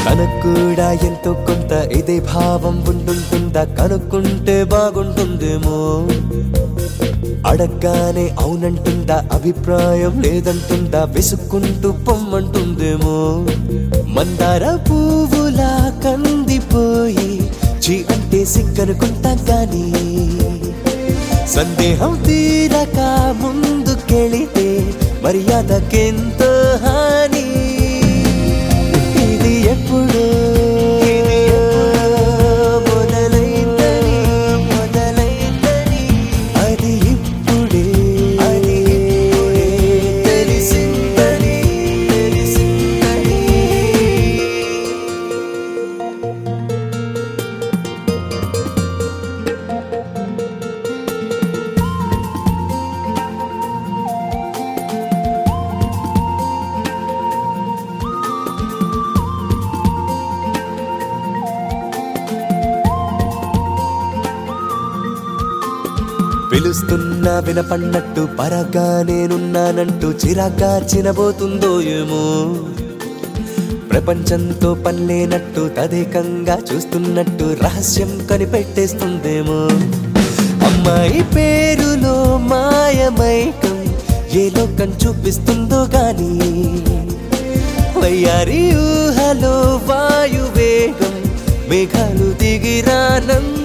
తనకు కూడా ఎంతో కొంత ఇదే భావం ఉంటుంటుందా కనుక్కుంటే బాగుంటుందేమో అడగ్గానే అవునంటుందా అభిప్రాయం లేదంటుందా విసుక్కుంటూ పొమ్మంటుందేమో మందార పువ్వులా కందిపోయి చీ అంటే సిగ్గనుకుంటా గాని సందేహం తీరక ముందుకెళితే మర్యాదకెంతో హాని ఇది ఎప్పుడు మొదలైందని మొదలైందని అది ఇప్పుడే అది ఇప్పుడే తెలిసిందని తెలిసిందని పిలుస్తున్నా వినపన్నట్టు పరగా నేనున్నానంటూ చిరాగా చినబోతుందో ఏమో ప్రపంచంతో పనిలేనట్టు తదేకంగా చూస్తున్నట్టు రహస్యం కనిపెట్టేస్తుందేమో అమ్మాయి పేరులో మాయమైకం ఏ లోకం చూపిస్తుందో గాని వయ్యారి ఊహలో వాయువేగం మేఘాలు దిగిరానందో